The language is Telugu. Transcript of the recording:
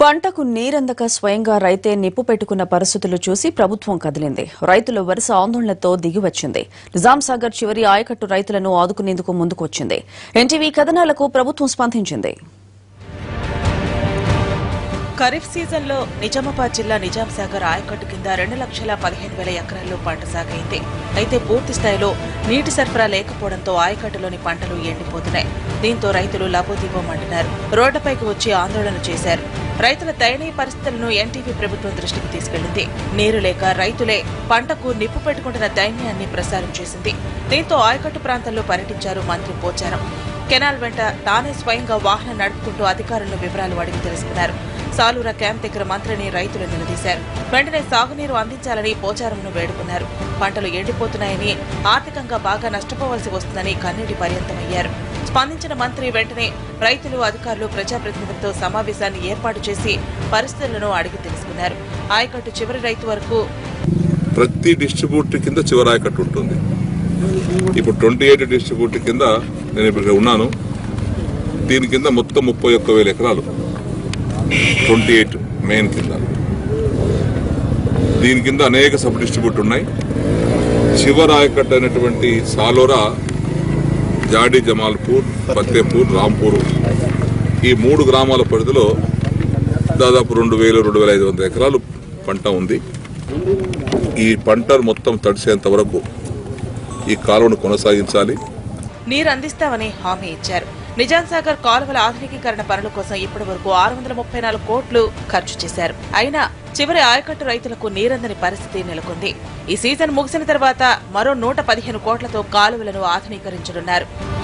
పంటకు నీరందక స్వయంగా రైతే నిప్పు పెట్టుకున్న పరిస్థితులు చూసి ప్రభుత్వం కదిలింది రైతులు వరుస ఆందోళనలతో దిగివచ్చింది నిజాం సాగర్ చివరి ఆయకట్టు రైతులను ఆదుకునేందుకు ముందుకొచ్చింది ఎన్టీవీ కథనాలకు ప్రభుత్వం స్పందించింది ఖరీఫ్ సీజన్లో నిజామాబాద్ జిల్లా నిజాం సాగర్ ఆయకట్టు కింద రెండు లక్షల పదిహేను వేల ఎకరాల్లో పంట సాగైంది అయితే పూర్తి స్థాయిలో నీటి సరఫరా లేకపోవడంతో ఆయకట్టులోని పంటలు ఎండిపోతున్నాయి దీంతో రైతులు లబోదిబోమంటున్నారు రోడ్లపైకి వచ్చి ఆందోళన చేశారు రైతుల దయనీయ పరిస్థితులను ఎన్టీవీ ప్రభుత్వం దృష్టికి తీసుకెళ్లింది నీరు లేక రైతులే పంటకు నిప్పు పెట్టుకుంటున్న దైన్యాన్ని ప్రసారం చేసింది దీంతో ఆయకట్టు ప్రాంతంలో పర్యటించారు మంత్రి పోచారం కెనాల్ వెంట తానే స్వయంగా వాహనం నడుపుకుంటూ అధికారులను వివరాలు అడిగి తెలుసుకున్నారు సాలూర క్యాంప్ దగ్గర మంత్రిని రైతులు నిలదీశారు వెంటనే సాగునీరు అందించాలని పోచారంను వేడుకున్నారు పంటలు ఎండిపోతున్నాయని ఆర్థికంగా బాగా నష్టపోవలసి వస్తుందని కన్నీటి పర్యంతమయ్యారు స్పందించిన మంత్రి వెంటనే రైతులు అధికారులు ప్రజాప్రతినిధులతో సమావేశాన్ని ఏర్పాటు చేసి పరిస్థితులను అడిగి తెలుసుకున్నారు ఆయకట్టు చివరి రైతు వరకు ప్రతి డిస్ట్రిబ్యూటర్ కింద చివరాయకట్టు ఉంటుంది ఇప్పుడు ట్వంటీ ఎయిట్ డిస్ట్రిబ్యూటర్ కింద నేను ఇప్పుడు ఇక్కడ ఉన్నాను దీని కింద మొత్తం ముప్పై ఒక్క వేల ఎకరాలు ట్వంటీ ఎయిట్ మెయిన్ కింద దీని కింద అనేక సబ్ డిస్ట్రిబ్యూట్ ఉన్నాయి చివరాయకట్టు అయినటువంటి సాలోరా జాడి జమాల్పూర్ ఫతేపూర్ రాంపూర్ ఈ మూడు గ్రామాల పరిధిలో దాదాపు రెండు వేలు రెండు వేల ఐదు వందల ఎకరాలు పంట ఉంది ఈ పంట మొత్తం తడిసేంత వరకు ఈ కాలువను కొనసాగించాలి నీరు అందిస్తామని హామీ ఇచ్చారు నిజాం సాగర్ కాలువల ఆధునికీకరణ పనుల కోసం ఇప్పటి వరకు ఆరు వందల ముప్పై నాలుగు కోట్లు ఖర్చు చేశారు అయినా చివరి ఆయకట్టు రైతులకు నీరందని పరిస్థితి నెలకొంది ఈ సీజన్ ముగిసిన తర్వాత మరో నూట పదిహేను కోట్లతో కాలువలను ఆధునీకరించనున్నారు